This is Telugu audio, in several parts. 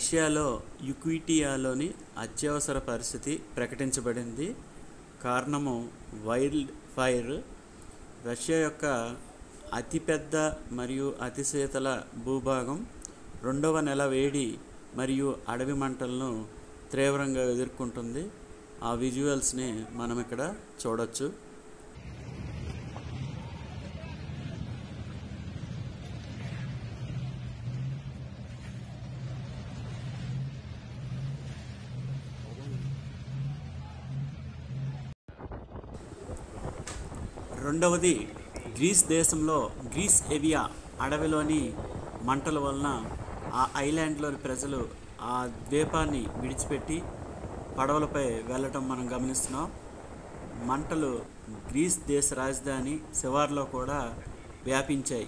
రష్యాలో యుక్విటియాలోని అత్యవసర పరిస్థితి ప్రకటించబడింది కారణము వైల్డ్ ఫైర్ రష్యా యొక్క అతిపెద్ద మరియు అతి శీతల భూభాగం రెండవ నెల వేడి మరియు అడవి మంటలను తీవ్రంగా ఎదుర్కొంటుంది ఆ విజువల్స్ని మనం ఇక్కడ చూడొచ్చు రెండవది గ్రీస్ దేశంలో గ్రీస్ ఎవియా అడవిలోని మంటల వలన ఆ ఐలాండ్లోని ప్రజలు ఆ ద్వీపాన్ని విడిచిపెట్టి పడవలపై వెళ్ళటం మనం గమనిస్తున్నాం మంటలు గ్రీస్ దేశ రాజధాని శివార్లో కూడా వ్యాపించాయి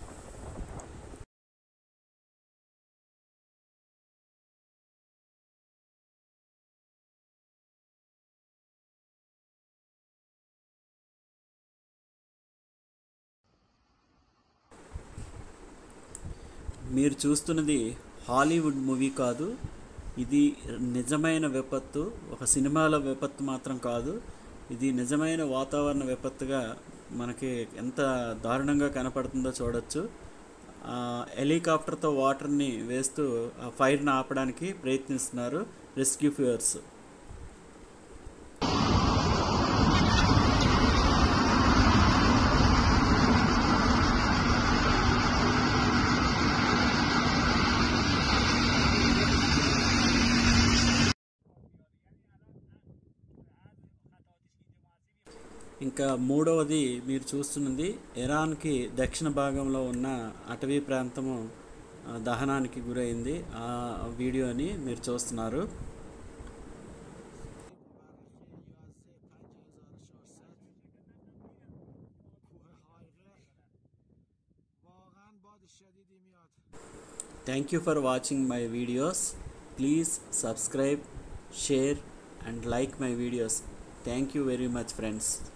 మీరు చూస్తున్నది హాలీవుడ్ మూవీ కాదు ఇది నిజమైన విపత్తు ఒక సినిమాలో విపత్తు మాత్రం కాదు ఇది నిజమైన వాతావరణ విపత్తుగా మనకి ఎంత దారుణంగా కనపడుతుందో చూడొచ్చు ఆ, హెలికాప్టర్తో వాటర్ని వేస్తూ ఆ ఫైర్ని ఆపడానికి ప్రయత్నిస్తున్నారు రెస్క్యూ ఫ్యూయర్స్ ఇంకా మూడవది మీరు చూస్తున్నది ఇరాన్కి దక్షిణ భాగంలో ఉన్న అటవీ ప్రాంతము ఆ, దహనానికి గురైంది ఆ వీడియోని మీరు చూస్తున్నారు واقعا باد شدیدی میاد thank you for watching my videos please subscribe share and like my videos thank you very much friends